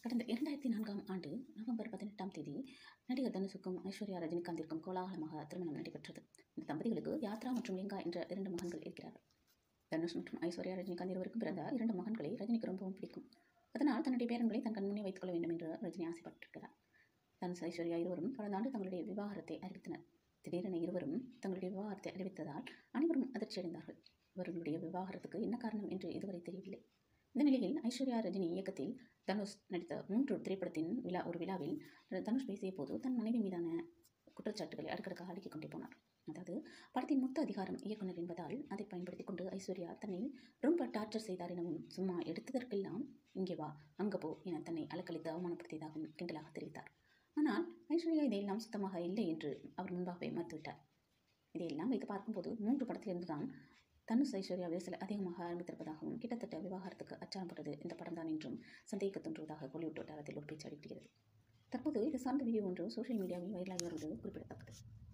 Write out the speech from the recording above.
கடந்த இரண்டாயிரத்தி நான்காம் ஆண்டு நவம்பர் பதினெட்டாம் தேதி நடிகர் தனுஷுக்கும் ஐஸ்வர்யா ரஜினிகாந்திற்கும் கோலாகலமாக திருமணம் நடைபெற்றது இந்த தம்பதிகளுக்கு யாத்ரா மற்றும் லிங்கா என்ற இரண்டு மகன்கள் இருக்கிறார்கள் தனுஷ் மற்றும் ஐஸ்வர்யா ரஜினிகாந்த் இருவருக்கும் பிறந்த இரண்டு மகன்களை ரஜினிக்கு ரொம்பவும் பிடிக்கும் அதனால் தன்னுடைய பேரன்களை தன் கண் முன்னே வைத்துக் கொள்ள வேண்டும் என்று ரஜினி ஆசைப்பட்டிருக்கிறார் தனுஷ் ஐஸ்வர்யா இருவரும் கடந்த ஆண்டு தங்களுடைய விவாகரத்தை அறிவித்தனர் திடீரென இருவரும் தங்களுடைய விவாகரத்தை அறிவித்ததால் அனைவரும் அதிர்ச்சியடைந்தார்கள் இவர்களுடைய விவாகரத்துக்கு என்ன காரணம் என்று இதுவரை தெரியவில்லை இந்த நிலையில் ஐஸ்வர்யா ரஜினி இயக்கத்தில் தனுஷ் நடித்த மூன்று திரைப்படத்தின் விழா ஒரு விழாவில் தனுஷ் பேசிய போது தன் மனைவி மீதான குற்றச்சாட்டுகளை அடுக்கடுக்காக அடுக்கிக் கொண்டே போனார் அதாவது படத்தின் மொத்த அதிகாரம் இயக்குனர் என்பதால் அதை பயன்படுத்திக் கொண்டு ஐஸ்வர்யா தன்னை ரொம்ப டார்ச்சர் செய்தார் எனவும் சும்மா எடுத்ததற்கெல்லாம் இங்கே வா அங்கே போ என தன்னை அலக்களித்து அவமானப்படுத்தியதாகவும் கிண்டலாக தெரிவித்தார் ஆனால் ஐஸ்வர்யா இதையெல்லாம் சுத்தமாக இல்லை என்று அவர் முன்பாகவே மறுத்துவிட்டார் இதையெல்லாம் வைத்து பார்க்கும்போது மூன்று படத்திலிருந்து தான் தனுஷ் ஐஸ்வர்யா விரிசல் அதிகமாக ஆரம்பித்திருப்பதாகவும் கிட்டத்தட்ட விவாகரத்துக்கு அச்சாரம் போட்டது இந்த படம்தான் என்றும் சந்தேகிக்க தோன்றுவதாக கோலிவுட் வட்டாரத்தில் ஒரு பேச்சு அடிக்கிறது தற்போது இது சார்ந்த வீடியோ ஒன்று சோஷியல் மீடியாவில் வைரலாகி வருவது குறிப்பிடத்தக்கது